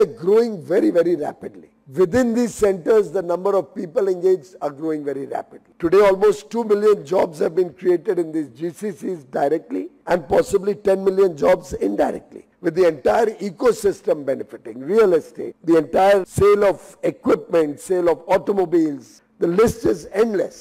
growing very, very rapidly. Within these centers, the number of people engaged are growing very rapidly. Today, almost 2 million jobs have been created in these GCCs directly and possibly 10 million jobs indirectly, with the entire ecosystem benefiting, real estate, the entire sale of equipment, sale of automobiles. The list is endless.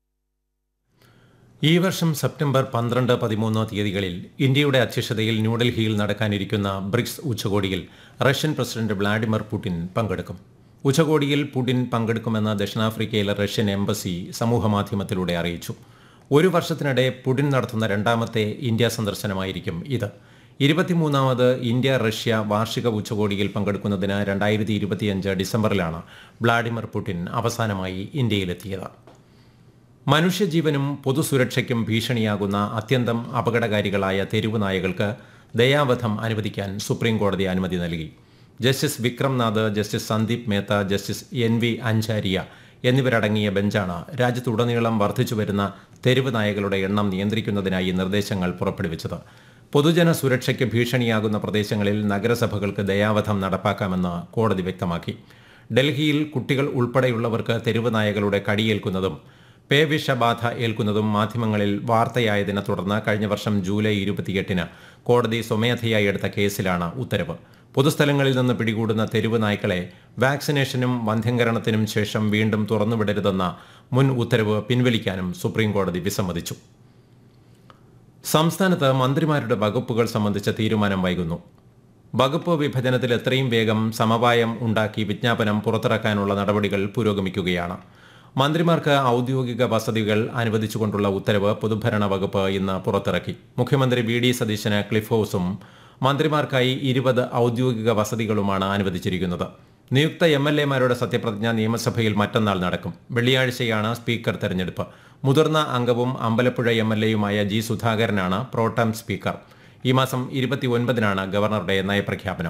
ഈ വർഷം September പന്ത്രണ്ട് പതിമൂന്ന് തീയതികളിൽ ഇന്ത്യയുടെ അധ്യക്ഷതയിൽ ന്യൂഡൽഹിയിൽ നടക്കാനിരിക്കുന്ന BRICS ഉച്ചകോടിയിൽ റഷ്യൻ പ്രസിഡന്റ് വ്ളാഡിമിർ പുടിൻ പങ്കെടുക്കും ഉച്ചകോടിയിൽ പുടിൻ പങ്കെടുക്കുമെന്ന് ദക്ഷിണാഫ്രിക്കയിലെ റഷ്യൻ എംബസി സമൂഹമാധ്യമത്തിലൂടെ അറിയിച്ചു ഒരു വർഷത്തിനിടെ പുടിൻ നടത്തുന്ന രണ്ടാമത്തെ ഇന്ത്യ സന്ദർശനമായിരിക്കും ഇത് ഇരുപത്തിമൂന്നാമത് ഇന്ത്യ റഷ്യ വാർഷിക ഉച്ചകോടിയിൽ പങ്കെടുക്കുന്നതിന് രണ്ടായിരത്തി ഇരുപത്തിയഞ്ച് ഡിസംബറിലാണ് വ്ളാഡിമിർ പുടിൻ അവസാനമായി ഇന്ത്യയിലെത്തിയത് മനുഷ്യജീവനും പൊതുസുരക്ഷയ്ക്കും ഭീഷണിയാകുന്ന അത്യന്തം അപകടകാരികളായ തെരുവ് നായകൾക്ക് ദയാവധം അനുവദിക്കാൻ സുപ്രീം കോടതി അനുമതി നൽകി justice Vikramnath justice Sandeep Mehta justice N V Anjaria എന്നിവരടങ്ങിയ ബെഞ്ചാണ് രാജ്യത്തുടനീളം വർദ്ധിച്ചുവരുന്ന തെരുവ് നായകളുടെ എണ്ണം നിയന്ത്രിക്കുന്നതിനായി നിർദ്ദേശങ്ങൾ പുറപ്പെടുവിച്ചത് പൊതുജന സുരക്ഷയ്ക്ക് ഭീഷണിയാകുന്ന പ്രദേശങ്ങളിൽ നഗരസഭകൾക്ക് ദയാവധം നടപ്പാക്കാമെന്ന് കോടതി വ്യക്തമാക്കി ഡൽഹിയിൽ കുട്ടികൾ ഉൾപ്പെടെയുള്ളവർക്ക് തെരുവ് നായകളുടെ കടിയേൽക്കുന്നതും പേവിഷബാധ ഏൽക്കുന്നതും മാധ്യമങ്ങളിൽ വാർത്തയായതിനെ തുടർന്ന് കഴിഞ്ഞ വർഷം ജൂലൈ ഇരുപത്തിയെട്ടിന് കോടതി സ്വമേധയായി എടുത്ത കേസിലാണ് ഉത്തരവ് പൊതുസ്ഥലങ്ങളിൽ നിന്ന് പിടികൂടുന്ന തെരുവ് നായ്ക്കളെ വാക്സിനേഷനും വന്ധ്യംകരണത്തിനും ശേഷം വീണ്ടും തുറന്നുവിടരുതെന്ന മുൻ ഉത്തരവ് പിൻവലിക്കാനും സുപ്രീം കോടതി വിസമ്മതിച്ചു സംസ്ഥാനത്ത് മന്ത്രിമാരുടെ വകുപ്പുകൾ സംബന്ധിച്ച തീരുമാനം വൈകുന്നു വകുപ്പ് വിഭജനത്തിൽ എത്രയും വേഗം സമവായം ഉണ്ടാക്കി വിജ്ഞാപനം പുറത്തിറക്കാനുള്ള നടപടികൾ പുരോഗമിക്കുകയാണ് മന്ത്രിമാർക്ക് ഔദ്യോഗിക വസതികൾ അനുവദിച്ചുകൊണ്ടുള്ള ഉത്തരവ് പൊതുഭരണ വകുപ്പ് ഇന്ന് പുറത്തിറക്കി മുഖ്യമന്ത്രി വി ഡി സതീശന് ക്ലിഫ് ഹൌസും മന്ത്രിമാർക്കായി ഇരുപത് ഔദ്യോഗിക വസതികളുമാണ് അനുവദിച്ചിരിക്കുന്നത് നിയുക്ത എം എൽ എമാരുടെ സത്യപ്രതിജ്ഞ നിയമസഭയിൽ മറ്റന്നാൾ നടക്കും വെള്ളിയാഴ്ചയാണ് സ്പീക്കർ തെരഞ്ഞെടുപ്പ് മുതിർന്ന അംഗവും അമ്പലപ്പുഴ എം എൽ എയുമായ ജി സുധാകരനാണ് പ്രോട്ടം സ്പീക്കർ ഈ മാസം ഇരുപത്തിയൊൻപതിനാണ് ഗവർണറുടെ നയപ്രഖ്യാപനം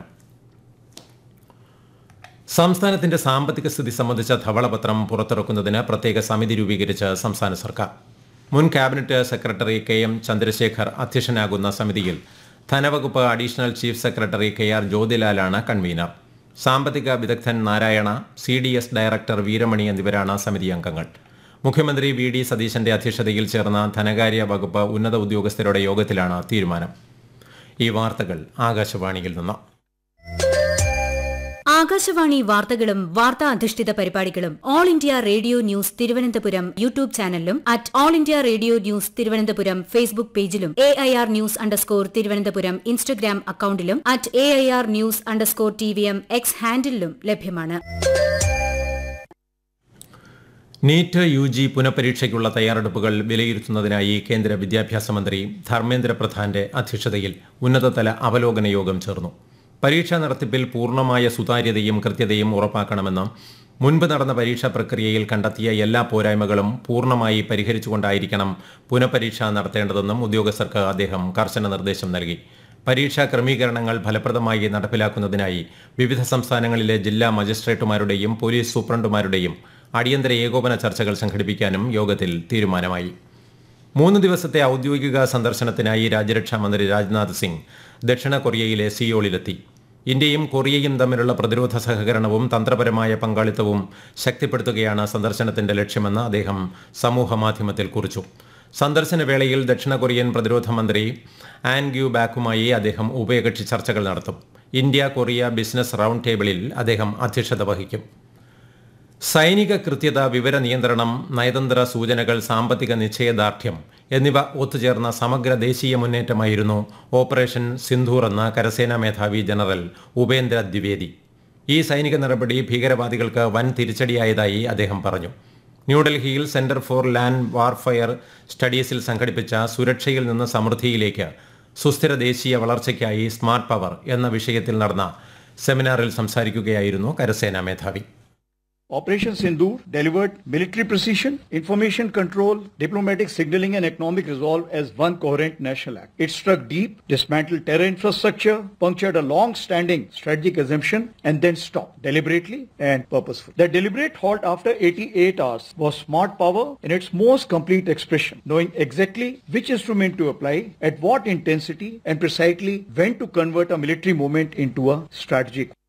സംസ്ഥാനത്തിന്റെ സാമ്പത്തിക സ്ഥിതി സംബന്ധിച്ച ധവളപത്രം പുറത്തിറക്കുന്നതിന് പ്രത്യേക സമിതി രൂപീകരിച്ച് സംസ്ഥാന സർക്കാർ മുൻ cabinet secretary K M Chandrasekhar അധ്യക്ഷനാകുന്ന സമിതിയിൽ ധനവകുപ്പ് additional chief secretary K R ജ്യോതിലാലാണ് കൺവീനർ സാമ്പത്തിക വിദഗ്ധൻ Narayana C D S director Veeramani എന്നിവരാണ് സമിതി അംഗങ്ങൾ മുഖ്യമന്ത്രി വി ഡി സതീശന്റെ അധ്യക്ഷതയിൽ ചേർന്ന ധനകാര്യ വകുപ്പ് ഉന്നത ഉദ്യോഗസ്ഥരുടെ യോഗത്തിലാണ് തീരുമാനം ഈ വാർത്തകൾ ആകാശവാണിയിൽ നിന്ന് ആകാശവാണി വാർത്തകളും വാർത്താ അധിഷ്ഠിത പരിപാടികളും All India Radio news Thiruvananthapuram YouTube ചാനലിലും at All India Radio news Thiruvananthapuram Facebook പേജിലും A I R news underscore Thiruvananthapuram Instagram അക്കൌണ്ടിലും at A I R news underscore T V M X ഹാൻഡിലും ലഭ്യമാണ് നീറ്റ് യു ജി പുനഃപരീക്ഷയ്ക്കുള്ള തയ്യാറെടുപ്പുകൾ വിലയിരുത്തുന്നതിനായി കേന്ദ്ര വിദ്യാഭ്യാസ മന്ത്രി ധർമ്മേന്ദ്ര പ്രധാന്റെ അധ്യക്ഷതയിൽ ഉന്നതതല അവലോകന യോഗം ചേർന്നു പരീക്ഷാ നടത്തിപ്പിൽ പൂർണ്ണമായ സുതാര്യതയും കൃത്യതയും ഉറപ്പാക്കണമെന്നും മുൻപ് നടന്ന പരീക്ഷാ പ്രക്രിയയിൽ കണ്ടെത്തിയ എല്ലാ പോരായ്മകളും പൂർണ്ണമായി പരിഹരിച്ചുകൊണ്ടായിരിക്കണം പുനഃപരീക്ഷ നടത്തേണ്ടതെന്നും ഉദ്യോഗസ്ഥർക്ക് അദ്ദേഹം കർശന നിർദ്ദേശം നൽകി പരീക്ഷാ ക്രമീകരണങ്ങൾ ഫലപ്രദമായി നടപ്പിലാക്കുന്നതിനായി വിവിധ സംസ്ഥാനങ്ങളിലെ ജില്ലാ മജിസ്ട്രേറ്റുമാരുടെയും പോലീസ് സൂപ്രണ്ടുമാരുടെയും അടിയന്തര ഏകോപന ചർച്ചകൾ സംഘടിപ്പിക്കാനും യോഗത്തിൽ തീരുമാനമായി മൂന്ന് ദിവസത്തെ ഔദ്യോഗിക സന്ദർശനത്തിനായി രാജ്യരക്ഷാ മന്ത്രി രാജ്നാഥ് സിംഗ് ദക്ഷിണ കൊറിയയിലെ സിയോളിലെത്തി ഇന്ത്യയും കൊറിയയും തമ്മിലുള്ള പ്രതിരോധ സഹകരണവും തന്ത്രപരമായ പങ്കാളിത്തവും ശക്തിപ്പെടുത്തുകയാണ് സന്ദർശനത്തിന്റെ ലക്ഷ്യമെന്ന് അദ്ദേഹം സമൂഹമാധ്യമത്തിൽ കുറിച്ചു സന്ദർശന വേളയിൽ ദക്ഷിണ കൊറിയൻ പ്രതിരോധ മന്ത്രി ആൻ ഗ്യു ബാക്കുമായി അദ്ദേഹം ഉഭയകക്ഷി ചർച്ചകൾ നടത്തും ഇന്ത്യ കൊറിയ ബിസിനസ് റൌണ്ട് ടേബിളിൽ അദ്ദേഹം അധ്യക്ഷത വഹിക്കും സൈനിക കൃത്യത വിവര നിയന്ത്രണം നയതന്ത്ര സൂചനകൾ സാമ്പത്തിക നിശ്ചയദാർഢ്യം എന്നിവ ഒത്തുചേർന്ന സമഗ്ര ദേശീയ മുന്നേറ്റമായിരുന്നു ഓപ്പറേഷൻ സിന്ധൂർ എന്ന കരസേനാ മേധാവി ജനറൽ ഉപേന്ദ്ര ദ്വിവേദി ഈ സൈനിക നടപടി ഭീകരവാദികൾക്ക് വൻ തിരിച്ചടിയായതായി അദ്ദേഹം പറഞ്ഞു ന്യൂഡൽഹിയിൽ സെന്റർ ഫോർ ലാൻഡ് വാർഫയർ സ്റ്റഡീസിൽ സംഘടിപ്പിച്ച സുരക്ഷയിൽ നിന്ന് സമൃദ്ധിയിലേക്ക് സുസ്ഥിര ദേശീയ വളർച്ചയ്ക്കായി സ്മാർട്ട് പവർ എന്ന വിഷയത്തിൽ നടന്ന സെമിനാറിൽ സംസാരിക്കുകയായിരുന്നു കരസേനാ മേധാവി Operation Sindoor delivered military precision, information control, diplomatic signaling and economic resolve as one coherent national act. It struck deep, dismantled terror infrastructure, punctured a long-standing strategic assumption and then stopped deliberately and purposefully. The deliberate halt after 88 hours was smart power in its most complete expression, knowing exactly which instrument to apply, at what intensity and precisely when to convert a military movement into a strategic